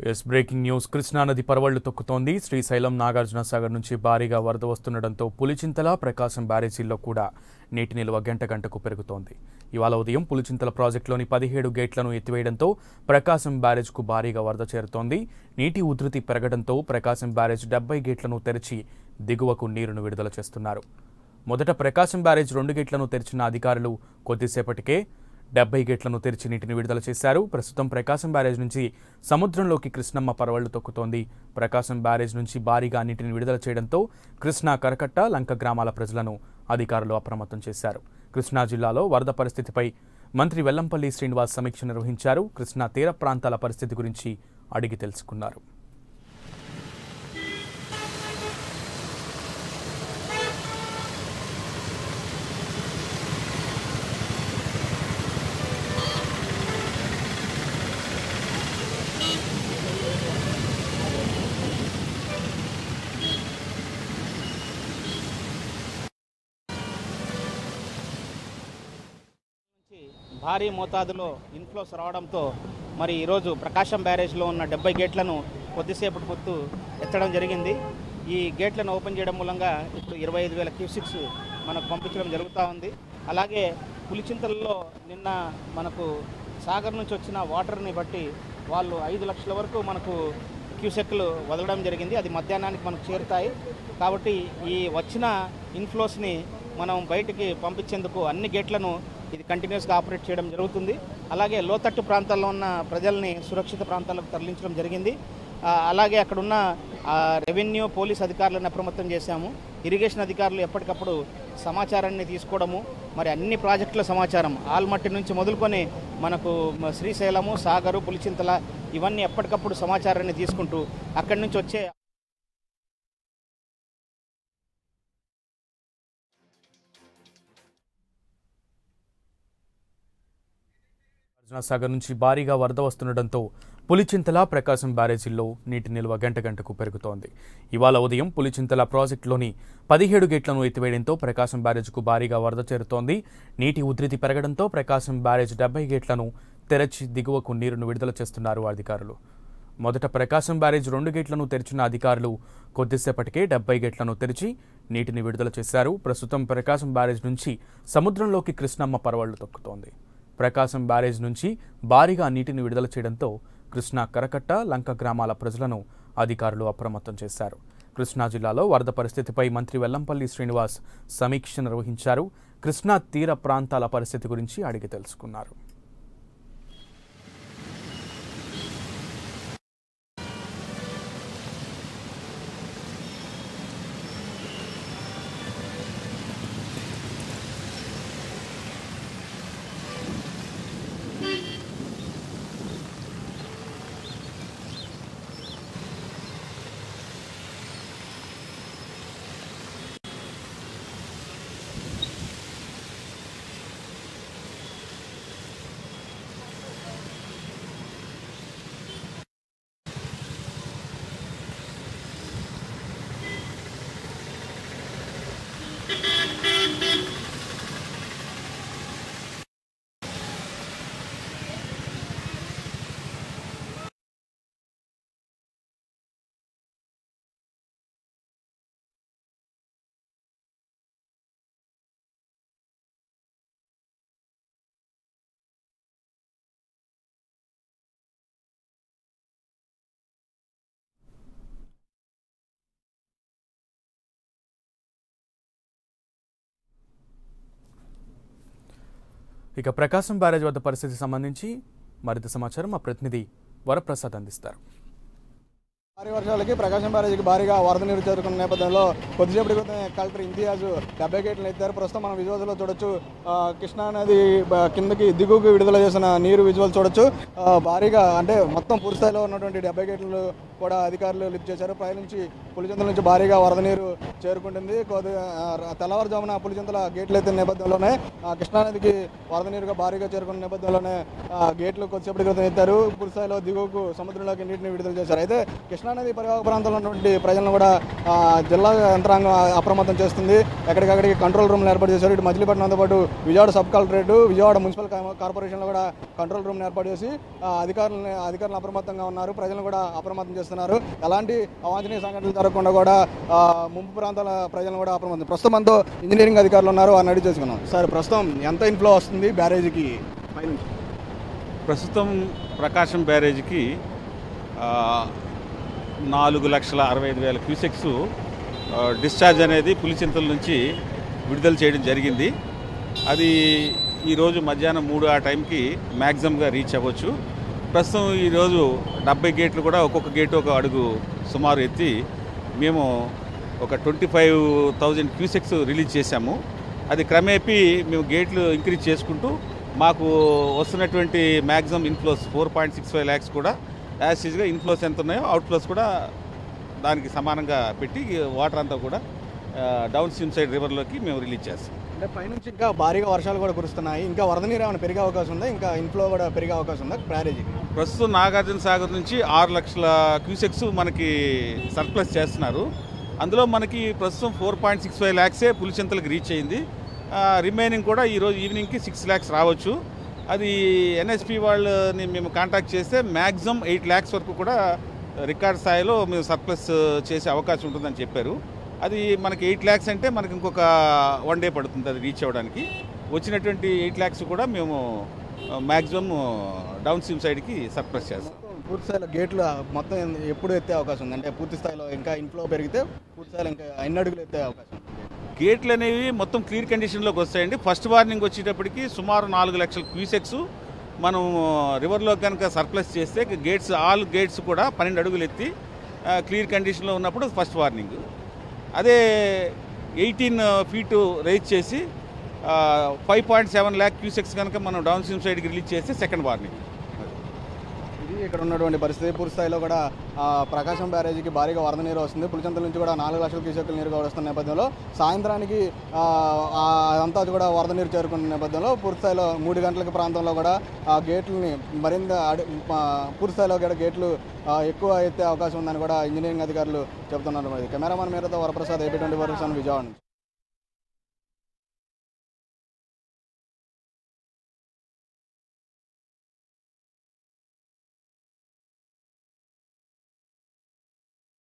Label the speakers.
Speaker 1: yes breaking news కృష్ణానది పరవళ్లు తొక్కుతోంది శ్రీశైలం నాగార్జున సాగర్ నుంచి భారీగా వరద వస్తుండటంతో పులిచింతల ప్రకాశం బ్యారేజీల్లో కూడా నీటి నిల్వ గంట గంటకు పెరుగుతోంది ఇవాళ ఉదయం పులిచింతల ప్రాజెక్టులోని పదిహేడు గేట్లను ఎత్తివేయడంతో ప్రకాశం బ్యారేజ్కు భారీగా వరద చేరుతోంది నీటి ఉధృతి పెరగడంతో ప్రకాశం బ్యారేజ్ డెబ్బై గేట్లను తెరిచి దిగువకు నీరును విడుదల చేస్తున్నారు మొదట ప్రకాశం బ్యారేజ్ రెండు గేట్లను తెరిచిన అధికారులు కొద్దిసేపటికే డెబ్బై గేట్లను తెరిచి నీటిని విడుదల చేశారు ప్రస్తుతం ప్రకాశం బ్యారేజ్ నుంచి సముద్రంలోకి కృష్ణమ్మ పరవళ్లు తొక్కుతోంది ప్రకాశం బ్యారేజ్ నుంచి భారీగా నీటిని విడుదల చేయడంతో కృష్ణా కరకట్ట లంక గ్రామాల ప్రజలను అధికారులు అప్రమత్తం చేశారు కృష్ణా జిల్లాలో వరద పరిస్థితిపై మంత్రి వెల్లంపల్లి శ్రీనివాస్ సమీక్ష నిర్వహించారు కృష్ణా తీర ప్రాంతాల పరిస్థితి గురించి అడిగి తెలుసుకున్నారు
Speaker 2: నుంచి భారీ మోతాదులో ఇన్ఫ్లోస్ రావడంతో మరి ఈరోజు ప్రకాశం బ్యారేజ్లో ఉన్న డెబ్బై గేట్లను కొద్దిసేపటి పొత్తు ఎత్తడం జరిగింది ఈ గేట్లను ఓపెన్ చేయడం మూలంగా ఇప్పుడు ఇరవై ఐదు వేల క్యూసిక్స్ మనకు పంపించడం జరుగుతూ ఉంది అలాగే పులిచింతలలో నిన్న మనకు సాగర్ నుంచి వచ్చిన వాటర్ని బట్టి వాళ్ళు ఐదు లక్షల వరకు మనకు క్యూసెక్లు వదలడం జరిగింది అది మధ్యాహ్నానికి మనకు చేరుతాయి కాబట్టి ఈ వచ్చిన ఇన్ఫ్లోస్ని మనం బయటికి పంపించేందుకు అన్ని గేట్లను ఇది కంటిన్యూస్గా ఆపరేట్ చేయడం జరుగుతుంది అలాగే లోతట్టు ప్రాంతాల్లో ఉన్న ప్రజల్ని సురక్షిత ప్రాంతాలకు తరలించడం జరిగింది ఆ, అలాగే అక్కడున్న ఆ, రెవెన్యూ పోలీస్ అధికారులను అప్రమత్తం చేశాము ఇరిగేషన్ అధికారులు ఎప్పటికప్పుడు సమాచారాన్ని తీసుకోవడము మరి అన్ని ప్రాజెక్టుల సమాచారం ఆల్మట్టి నుంచి మొదలుకొని మనకు మ- శ్రీశైలము సాగరు పులిచింతల ఇవన్నీ ఎప్పటికప్పుడు సమాచారాన్ని తీసుకుంటూ అక్కడి నుంచి వచ్చే
Speaker 1: నాగార్జున సాగర్ నుంచి భారీగా వరద వస్తుండటంతో పులిచింతల ప్రకాశం బ్యారేజీల్లో నీటి నిల్వ గంట గంటకు పెరుగుతోంది ఇవాళ ఉదయం పులిచింతల ప్రాజెక్టులోని పదిహేడు గేట్లను ఎత్తివేయడంతో ప్రకాశం బ్యారేజ్కు భారీగా వరద చేరుతోంది నీటి ఉధృతి పెరగడంతో ప్రకాశం బ్యారేజ్ డెబ్బై గేట్లను తెరచి దిగువకు నీరును విడుదల చేస్తున్నారు అధికారులు మొదట ప్రకాశం బ్యారేజ్ రెండు గేట్లను తెరిచిన అధికారులు కొద్దిసేపటికే డెబ్బై గేట్లను తెరిచి నీటిని విడుదల చేశారు ప్రస్తుతం ప్రకాశం బ్యారేజ్ నుంచి సముద్రంలోకి కృష్ణమ్మ పరవళ్లు తొక్కుతోంది ప్రకాశం బ్యారేజ్ నుంచి భారీగా నీటిని విడుదల చేయడంతో కృష్ణా కరకట్ట లంక గ్రామాల ప్రజలను అధికారులు అప్రమత్తం చేశారు కృష్ణా జిల్లాలో వరద పరిస్థితిపై మంత్రి వెల్లంపల్లి శ్రీనివాస్ సమీక్ష నిర్వహించారు కృష్ణా తీర ప్రాంతాల పరిస్థితి గురించి అడిగి తెలుసుకున్నారు ఇక ప్రకాశం బ్యారేజ్ వద్ద పరిస్థితికి సంబంధించి మరింత సమాచారం మా ప్రతినిధి వరప్రసాద్ అందిస్తారు
Speaker 3: భారీ వర్షాలకి ప్రకాశం బ్యారేజీకి భారీగా వరద నీరు చేరుకున్న నేపథ్యంలో కొద్దిసేపటి క్రితం కలెక్టర్ ఇంతియాజ్ డెబ్బై గేట్లు ఎత్తారు ప్రస్తుతం మనం విజువల్స్లో చూడొచ్చు ఆ, కృష్ణా నది బ- కిందకి దిగువకి విడుదల చేసిన నీరు విజువల్ చూడొచ్చు ఆ, భారీగా అంటే మొత్తం పూర్తి స్థాయిలో ఉన్నటువంటి డెబ్బై గేట్లు కూడా అధికారులు లిఫ్ట్ చేశారు పై నుంచి పులిచింతల నుంచి భారీగా వరద నీరు చేరుకుంటుంది కొద్దిగా ఆ, తెల్లవారుజామున పులిచింతల గేట్లు ఎత్తిన నేపథ్యంలోనే ఆ, కృష్ణానదికి వరద నీరుగా భారీగా చేరుకున్న నేపథ్యంలోనే ఆ, గేట్లు కొద్దిసేపటి క్రితం ఎత్తారు పూర్తి స్థాయిలో దిగువకు సముద్రంలోకి నీటిని విడుదల చేశారు అయితే కృష్ణానది పరివాహక ప్రాంతంలో ఉన్నటువంటి ప్రజలను కూడా ఆ, జిల్లా యంత్రాంగం అప్రమత్తం చేస్తుంది ఎక్కడికక్కడికి కంట్రోల్ రూమ్లు ఏర్పాటు చేశారు ఇటు మచిలీపట్నంతో పాటు Vijayawada sub collectorate Vijayawada municipal కా- కార్పొరేషన్లో కూడా కంట్రోల్ రూమ్ ఏర్పాటు చేసి ఆ, అధికారులని అధికారులు అప్రమత్తంగా ఉన్నారు ప్రజలను కూడా అప్రమత్తం చేస్తున్నారు ఎలాంటి అవాంఛనీయ సంఘటనలు జరగకుండా కూడా ఆ, ముంపు ప్రాంతాల ప్రజలను కూడా అప్రమత్తం ప్రస్తుతం మనతో ఇంజనీరింగ్ అధికారులు ఉన్నారు వారిని అడిగి చేసుకున్నాం సార్ ప్రస్తుతం ఎంత ఇన్ఫ్లో వస్తుంది బ్యారేజీకి పైనుంచి
Speaker 4: ప్రస్తుతం ప్రకాశం బ్యారేజ్కి ఆ, నాలుగు లక్షల అరవై ఐదు వేల క్యూసెక్స్ ఆ, డిశ్చార్జ్ అనేది పులిచింతల నుంచి విడుదల చేయడం జరిగింది అది ఈరోజు మధ్యాహ్నం మూడు ఆ టైంకి మ్యాక్సిమంగా రీచ్ అవ్వచ్చు ప్రస్తుతం ఈరోజు డెబ్బై గేట్లు కూడా ఒక్కొక్క గేటు ఒక అడుగు సుమారు ఎత్తి మేము ఒక twenty five thousand cusecs release చేశాము అది క్రమేపీ మేము గేట్లు ఇంక్రీజ్ చేసుకుంటూ మాకు వస్తున్నటువంటి maximum inflows four point six five lakhs కూడా యాజ్ ఈజ్గా ఇన్ఫ్లోస్ ఎంత ఉన్నాయో అవుట్ఫ్లోస్ కూడా దానికి సమానంగా పెట్టి వాటర్ అంతా కూడా డౌన్ స్ట్రీమ్ సైడ్ రివర్లోకి మేము రిలీజ్ చేస్తాం
Speaker 3: అంటే పైనుంచి ఇంకా భారీగా వర్షాలు కూడా కురుస్తున్నాయి ఇంకా వరద నీరు ఏమైనా పెరిగే అవకాశం ఉందా ఇంకా ఇన్ఫ్లో కూడా పెరిగే అవకాశం ఉందా బ్యారేజీకి
Speaker 4: ప్రస్తుతం నాగార్జున సాగర్ నుంచి ఆరు లక్షల క్యూసెక్స్ మనకి సర్ప్లస్ చేస్తున్నారు అందులో మనకి ప్రస్తుతం ఫోర్ పాయింట్ సిక్స్ ఫైవ్ ల్యాక్సే పులిచింతలకు రీచ్ అయింది రిమైనింగ్ కూడా ఈరోజు ఈవినింగ్కి సిక్స్ ల్యాక్స్ రావచ్చు అది ఎన్ఎస్పి వాళ్ళని మేము కాంటాక్ట్ చేస్తే మ్యాక్సిమం ఎయిట్ ల్యాక్స్ వరకు కూడా రికార్డ్ స్థాయిలో మేము సర్ప్లస్ చేసే అవకాశం ఉంటుందని చెప్పారు అది మనకి ఎయిట్ ల్యాక్స్ అంటే మనకి ఇంకొక వన్ డే పడుతుంది అది రీచ్ అవ్వడానికి వచ్చినటువంటి ఎయిట్ ల్యాక్స్ కూడా మేము మ్యాక్సిమం డౌన్ స్ట్రీమ్ సైడ్కి సర్ప్లస్ చేస్తాం
Speaker 3: పూర్తి స్థాయిలో గేట్లు మొత్తం ఎప్పుడు ఎత్తే అవకాశం ఉంది అంటే పూర్తి స్థాయిలో ఇంకా ఇన్ఫ్లో పెరిగితే పూర్తి స్థాయిలో ఇంకా ఎన్ని అడుగులు ఎత్తే అవకాశం ఉంది
Speaker 4: గేట్లు అనేవి మొత్తం క్లియర్ కండిషన్లోకి వస్తాయండి ఫస్ట్ వార్నింగ్ వచ్చేటప్పటికి సుమారు నాలుగు లక్షల క్యూసెక్స్ మనం రివర్లో కనుక సర్ప్లస్ చేస్తే గేట్స్ ఆల్ గేట్స్ కూడా పన్నెండు అడుగులు ఎత్తి క్లియర్ కండిషన్లో ఉన్నప్పుడు ఫస్ట్ వార్నింగ్ అదే ఎయిటీన్ ఫీట్ రైజ్ చేసి five point seven lakh cusecs కనుక మనం డౌన్ స్ట్రీమ్ సైడ్కి రిలీజ్ చేస్తే సెకండ్ వార్నింగ్
Speaker 3: ఇది ఇక్కడ ఉన్నటువంటి పరిస్థితి పూర్తి స్థాయిలో కూడా ఆ, ప్రకాశం బ్యారేజీకి భారీగా వరద నీరు వస్తుంది పులిచెంతల నుంచి కూడా నాలుగు లక్షల క్యూసెక్కుల నీరు కూడా వస్తున్న నేపథ్యంలో సాయంత్రానికి ఆ, ఆ, అదంతా కూడా వరద నీరు చేరుకున్న నేపథ్యంలో పూర్తి స్థాయిలో మూడు గంటలకి ప్రాంతంలో కూడా ఆ గేట్లని మరింత అడి- ఆ, పూర్తి స్థాయిలో కూడా గేట్లు ఆ, ఎక్కువ ఎత్తే అవకాశం ఉందని కూడా ఇంజనీరింగ్ అధికారులు చెబుతున్నారు మరి కెమెరామాన్ మేరతో Varaprasad AP twenty four Vijayawada నుంచి